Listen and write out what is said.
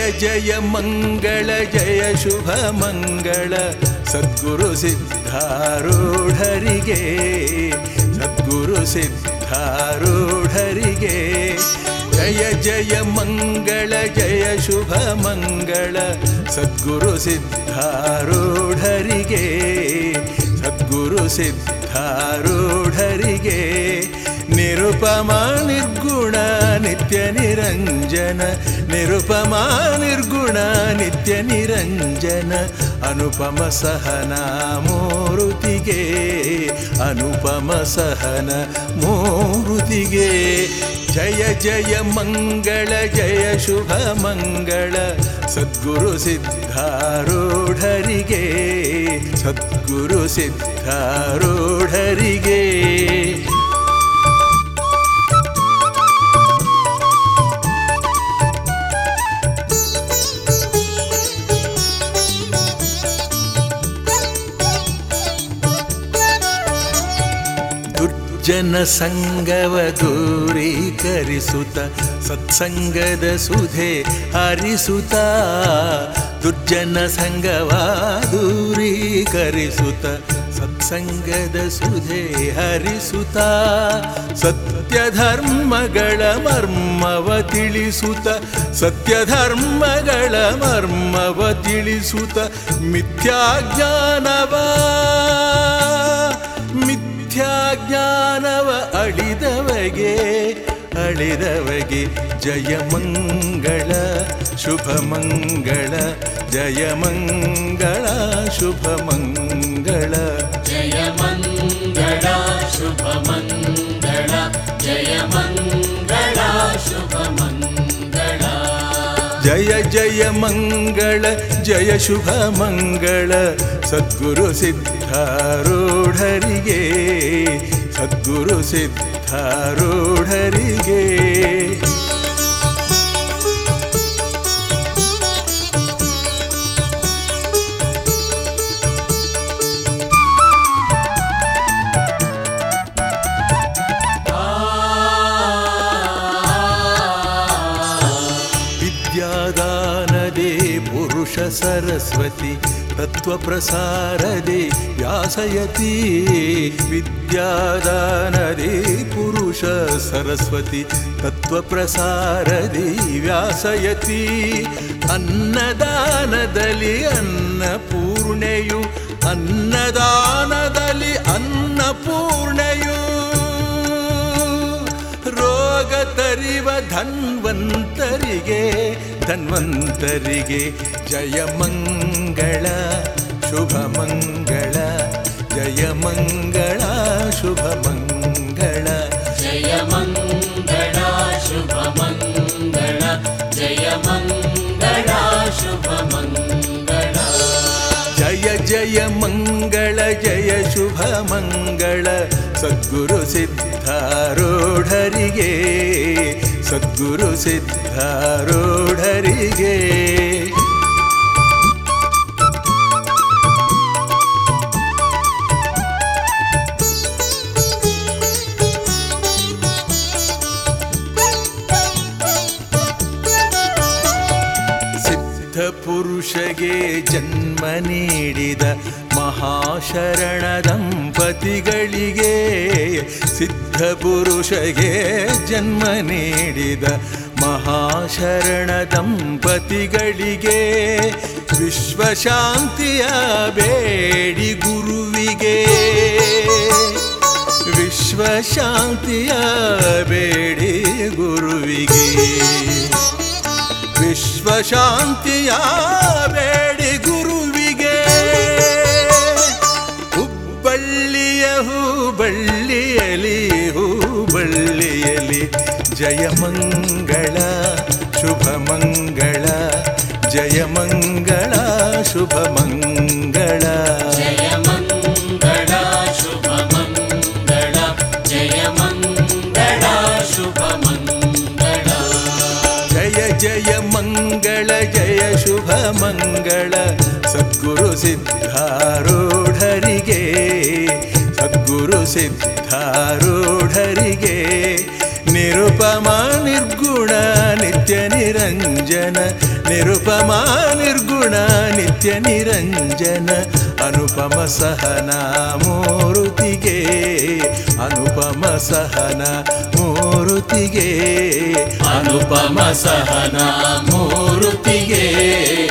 ಜಯ ಮಂಗಳ ಜಯ ಶುಭ ಮಂಗಳ ಸದ್ಗುರು ಸಿದ್ಧಾರೂಢರಿಗೆ ಸದ್ಗುರು ಸಿದ್ಧಾರೂಢರಿಗೆ ಜಯ ಜಯ ಮಂಗಳ ಜಯ ಶುಭ ಮಂಗಳ ಸದ್ಗುರು ಸಿದ್ಧಾರೂಢರಿಗೆ ಸದ್ಗುರು ಸಿದ್ಧಾರೂಢರಿಗೆ ನಿರುಪಮ ನಿರ್ಗುಣ ನಿತ್ಯ ನಿರಂಜನ ನಿರುಪಮ ನಿರ್ಗುಣ ನಿತ್ಯ ನಿರಂಜನ ಅನುಪಮ ಸಹನ ಮೂರುತಿಗೆ ಅನುಪಮ ಸಹನ ಮೂರುತಿಗೆ ಜಯ ಜಯ ಮಂಗಳ ಜಯ ಶುಭ ಮಂಗಳ ಸದ್ಗುರು ಸಿದ್ಧಾರೂಢರಿಗೆ ಸದ್ಗುರು ಸಿದ್ಧಾರೂಢರಿಗೆ ದುರ್ಜನ ಸಂಗವ ದೂರೀಕರಿಸುತ್ತ ಸತ್ಸಂಗದ ಸುಧೆ ಹರಿಸುತ್ತ ದುರ್ಜನ ಸಂಗವ ದೂರೀಕರಿಸುತ್ತ ಸತ್ಸಂಗದ ಸುಧೆ ಹರಿಸುತ್ತ ಸತ್ಯ ಧರ್ಮಗಳ ಮರ್ಮವ ತಿಳಿಸುತ್ತ ಸತ್ಯ ಧರ್ಮಗಳ ಮರ್ಮವ ತಿಳಿಸುತ್ತ ಮಿಥ್ಯಾಜ್ಞಾನವ ಮಿಥ್ಯಾಜ್ಞಾನವ ಅಳಿದವಗೆ ಅಳಿದವಗೆ ಜಯ ಮಂಗಳ ಶುಭ ಮಂಗಳ ಜಯ ಮಂಗಳ ಶುಭ ಮಂಗಳ ಜಯ ಮಂಗಳ ಶುಭ ಮಂಗಳ ಜಯ ಮಂಗಳ ಶುಭ ಮಂಗಳ ಜಯ ಜಯ ಮಂಗಳ ಜಯ ಶುಭ ಮಂಗಳ ಸದ್ಗುರು ಸಿದ್ಧಾರೂಢರಿಗೆ ಸದ್ಗುರು ಸಿದ್ಧಾರೂಢರಿಗೆ ವಿದ್ಯಾದಾನದೇ ಪುರುಷ ಸರಸ್ವತಿ ತತ್ವ ಪ್ರಸಾರದೆ ವ್ಯಾಸಯತಿ ವಿದ್ಯಾದಾನದೇ ಪುರುಷ ಸರಸ್ವತಿ ತತ್ವ ಪ್ರಸಾರದೆ ವ್ಯಾಸಯತಿ ಅನ್ನದಾನದಲ್ಲಿ ಅನ್ನಪೂರ್ಣೆಯು ಅನ್ನದಾನದಲ್ಲಿ ಅನ್ನಪೂರ್ಣೆಯು ರೋಗ ತರಿವ ಧನ್ವಂತರಿಗೆ ಧನ್ವಂತರಿಗೆ ಜಯ ಮಂಗಳ ಶುಭ ಮಂಗಳ ಜಯ ಮಂಗಳ ಶುಭ ಮಂಗಳ ಜಯ ಮಂಗಳ ಶುಭ ಮಂಗಳ ಜಯ ಮಂಗಳ ಶುಭ ಮಂಗಳ ಜಯ ಜಯ ಮಂಗಳ ಜಯ ಶುಭ ಮಂಗಳ ಸದ್ಗುರು ಸಿದ್ಧಾರೂಢರಿಗೆ ಸದ್ಗುರು ಸಿದ್ಧಾರೂಢರಿಗೆ ಸಿದ್ಧ ಪುರುಷಗೆ ಜನ್ಮ ನೀಡಿದ ಮಹಾಶರಣ ದಂಪತಿಗಳಿಗೆ ಸಿದ್ಧ ಪುರುಷಗೆ ಜನ್ಮ ನೀಡಿದ ಮಹಾಶರಣ ದಂಪತಿಗಳಿಗೆ ವಿಶ್ವಶಾಂತಿಯ ಬೇಡಿ ಗುರುವಿಗೆ ವಿಶ್ವಶಾಂತಿಯ ಬೇಡಿ ಗುರುವಿಗೆ ವಿಶ್ವಶಾಂತಿಯ ಬೇಡಿ ಗುರುವಿಗೆ ಹುಬ್ಬಳ್ಳಿಯ ಹೂಬಳ್ಳಿಯಲಿ ಹೂಬಳ್ಳಿಯಲಿ ಜಯ ಮಂಗಳ ಶುಭ ಮಂಗಳ ಜಯ ಮಂಗಳ ಶುಭ ಮಂಗಳ ಜಯ ಮಂಗಳ ಶುಭ ಮಂಗಳ ಜಯ ಮಂಗಳ ಶುಭ ಮಂಗಳ ಜಯ ಜಯ ಮಂಗಳ ಜಯ ಶುಭ ಮಂಗಳ ಸದ್ಗುರು ಸಿದ್ಧಾರೂಢರಿಗೆ ಸದ್ಗುರು ಸಿದ್ಧಾರೂಢರಿಗೆ ನಿರುಪಮ ನಿರ್ಗುಣ ನಿತ್ಯ ನಿರಂಜನ ನಿರುಪಮ ನಿರ್ಗುಣ ನಿತ್ಯ ನಿರಂಜನ ಅನುಪಮ ಸಹನ ಮೂರುತಿಗೆ ಅನುಪಮ ಸಹನ ಮೂರುತಿಗೆ ಅನುಪಮ ಸಹನ ಮೂರುತಿಗೆ